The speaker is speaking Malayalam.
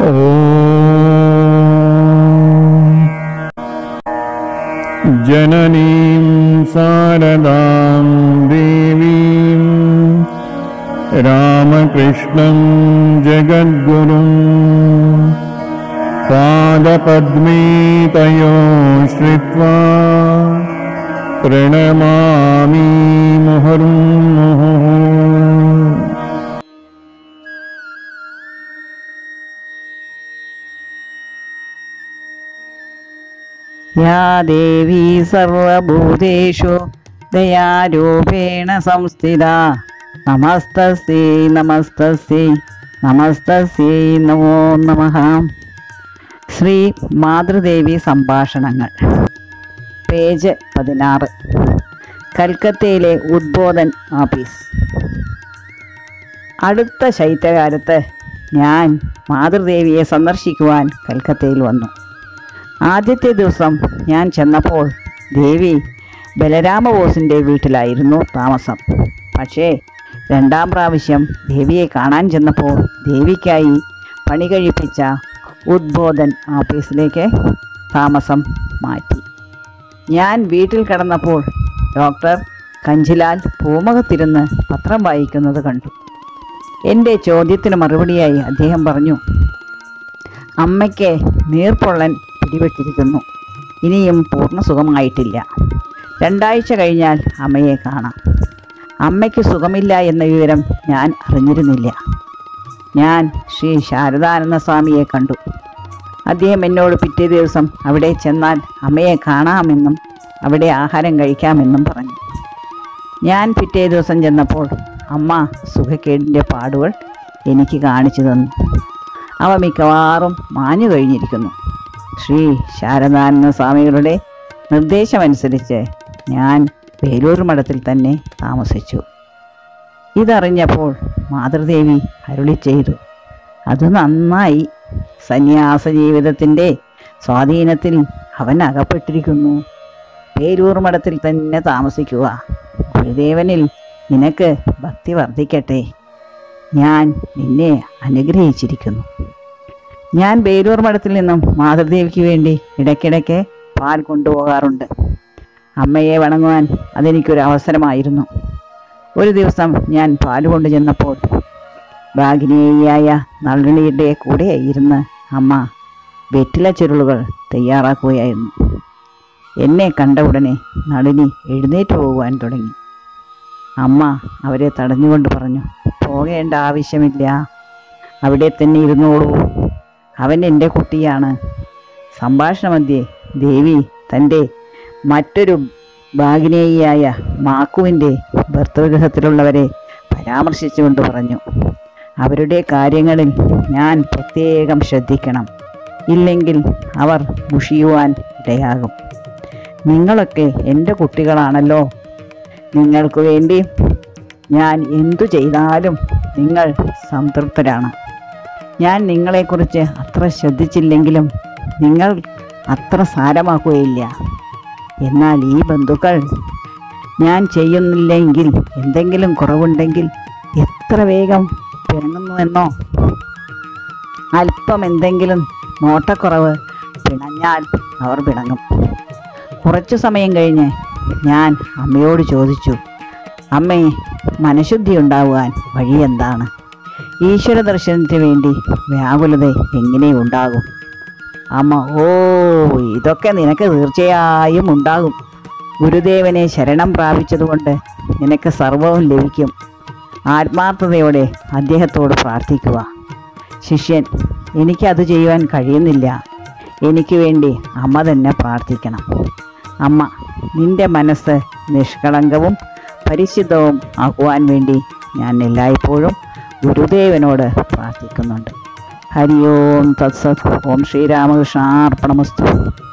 जननीं शारदां देवीं रामकृष्णं जगद्गुरुं पादपद्मे तयो श्रित्वा प्रणमामि मुहुर्मुहुः യാ ദേവി സർവഭൂതേഷു ദയാരൂപേണ സംസ്ഥിത നമസ്തസ്യൈ നമസ്തസ്യൈ നമസ്തസ്യൈ നമോ നമഃ ശ്രീ മാതൃദേവി സംഭാഷണങ്ങൾ പേജ് പതിനാറ് കൽക്കത്തയിലെ ഉദ്ബോധൻ ഓഫീസ് അടുത്ത ശൈത്യകാലത്ത് ഞാൻ മാതൃദേവിയെ സന്ദർശിക്കുവാൻ കൽക്കത്തയിൽ വന്നു ആദ്യത്തെ ദിവസം ഞാൻ ചെന്നപ്പോൾ ദേവി ബലരാമബോസിൻ്റെ വീട്ടിലായിരുന്നു താമസം പക്ഷേ രണ്ടാം പ്രാവശ്യം ദേവിയെ കാണാൻ ചെന്നപ്പോൾ ദേവിക്കായി പണി കഴിപ്പിച്ച ഉദ്ബോധൻ ഓഫീസിലേക്ക് താമസം മാറ്റി ഞാൻ വീട്ടിൽ കിടന്നപ്പോൾ ഡോക്ടർ കഞ്ചിലാൽ പൂമുഖത്തിരുന്ന് പത്രം വായിക്കുന്നത് കണ്ടു എൻ്റെ ചോദ്യത്തിന് മറുപടിയായി അദ്ദേഹം പറഞ്ഞു അമ്മയ്ക്ക് നീർപ്പൊള്ളൻ പിടിപെട്ടിരിക്കുന്നു ഇനിയും പൂർണ്ണ സുഖമായിട്ടില്ല രണ്ടാഴ്ച കഴിഞ്ഞാൽ അമ്മയെ കാണാം അമ്മയ്ക്ക് സുഖമില്ല എന്ന വിവരം ഞാൻ അറിഞ്ഞിരുന്നില്ല ഞാൻ ശ്രീ ശാരദാനന്ദ സ്വാമിയെ കണ്ടു അദ്ദേഹം എന്നോട് പിറ്റേ ദിവസം അവിടെ ചെന്നാൽ അമ്മയെ കാണാമെന്നും അവിടെ ആഹാരം കഴിക്കാമെന്നും പറഞ്ഞു ഞാൻ പിറ്റേ ദിവസം ചെന്നപ്പോൾ അമ്മ സുഖക്കേടിൻ്റെ പാടുകൾ എനിക്ക് കാണിച്ചു തന്നു അവ മിക്കവാറും മാഞ്ഞു കഴിഞ്ഞിരിക്കുന്നു ശ്രീ ശാരദാനന്ദ സ്വാമികളുടെ നിർദ്ദേശമനുസരിച്ച് ഞാൻ വേലൂർ മഠത്തിൽ തന്നെ താമസിച്ചു ഇതറിഞ്ഞപ്പോൾ മാതൃദേവി അരുളി ചെയ്തു അത് നന്നായി സന്യാസ ജീവിതത്തിൻ്റെ സ്വാധീനത്തിൽ അവൻ അകപ്പെട്ടിരിക്കുന്നു പേരൂർ മഠത്തിൽ തന്നെ താമസിക്കുക ഗുരുദേവനിൽ നിനക്ക് ഭക്തി വർദ്ധിക്കട്ടെ ഞാൻ നിന്നെ അനുഗ്രഹിച്ചിരിക്കുന്നു ഞാൻ ബേലൂർ മഠത്തിൽ നിന്നും മാതൃദേവിക്ക് വേണ്ടി ഇടയ്ക്കിടയ്ക്ക് പാൽ കൊണ്ടുപോകാറുണ്ട് അമ്മയെ വണങ്ങുവാൻ അതെനിക്കൊരു അവസരമായിരുന്നു ഒരു ദിവസം ഞാൻ പാൽ കൊണ്ടു ചെന്നപ്പോൾ ഭാഗിനിയായ നളിനിയുടെ കൂടെ ഇരുന്ന് അമ്മ വെറ്റില ചുരുളുകൾ തയ്യാറാക്കുകയായിരുന്നു എന്നെ കണ്ട ഉടനെ നളിനി എഴുന്നേറ്റ് പോകുവാൻ തുടങ്ങി അമ്മ അവരെ തടഞ്ഞുകൊണ്ട് പറഞ്ഞു പോകേണ്ട ആവശ്യമില്ല അവിടെ തന്നെ ഇരുന്നോളൂ അവൻ എൻ്റെ കുട്ടിയാണ് സംഭാഷണമധ്യേ ദേവി തൻ്റെ മറ്റൊരു ഭാഗിനേയിയായ മാക്കുവിൻ്റെ ഭർത്തൃഗൃഹത്തിലുള്ളവരെ പരാമർശിച്ചുകൊണ്ട് പറഞ്ഞു അവരുടെ കാര്യങ്ങളിൽ ഞാൻ പ്രത്യേകം ശ്രദ്ധിക്കണം ഇല്ലെങ്കിൽ അവർ മുഷിയുവാൻ ഇടയാകും നിങ്ങളൊക്കെ എൻ്റെ കുട്ടികളാണല്ലോ നിങ്ങൾക്ക് വേണ്ടി ഞാൻ എന്തു ചെയ്താലും നിങ്ങൾ സംതൃപ്തരാണ് ഞാൻ നിങ്ങളെക്കുറിച്ച് അത്ര ശ്രദ്ധിച്ചില്ലെങ്കിലും നിങ്ങൾ അത്ര സാരമാക്കുകയില്ല എന്നാൽ ഈ ബന്ധുക്കൾ ഞാൻ ചെയ്യുന്നില്ലെങ്കിൽ എന്തെങ്കിലും കുറവുണ്ടെങ്കിൽ എത്ര വേഗം പിണങ്ങുന്നുവെന്നോ അല്പം എന്തെങ്കിലും നോട്ടക്കുറവ് പിണഞ്ഞാൽ അവർ പിണങ്ങും കുറച്ചു സമയം കഴിഞ്ഞ് ഞാൻ അമ്മയോട് ചോദിച്ചു അമ്മേ മനഃശുദ്ധി ഉണ്ടാകുവാൻ വഴി എന്താണ് ഈശ്വര ദർശനത്തിന് വേണ്ടി വ്യാകുലത എങ്ങനെ ഉണ്ടാകും അമ്മ ഓ ഇതൊക്കെ നിനക്ക് തീർച്ചയായും ഉണ്ടാകും ഗുരുദേവനെ ശരണം പ്രാപിച്ചതുകൊണ്ട് നിനക്ക് സർവവും ലഭിക്കും ആത്മാർത്ഥതയോടെ അദ്ദേഹത്തോട് പ്രാർത്ഥിക്കുക ശിഷ്യൻ എനിക്കത് ചെയ്യുവാൻ കഴിയുന്നില്ല എനിക്ക് വേണ്ടി അമ്മ തന്നെ പ്രാർത്ഥിക്കണം അമ്മ നിന്റെ മനസ്സ് നിഷ്കളങ്കവും പരിശുദ്ധവും ആക്കുവാൻ വേണ്ടി ഞാൻ എല്ലായ്പ്പോഴും ഗുരുദേവനോട് പ്രാർത്ഥിക്കുന്നുണ്ട് ഹരി ഓം തത്സത് ഓം ശ്രീരാമകൃഷ്ണാർപ്പണമസ്തു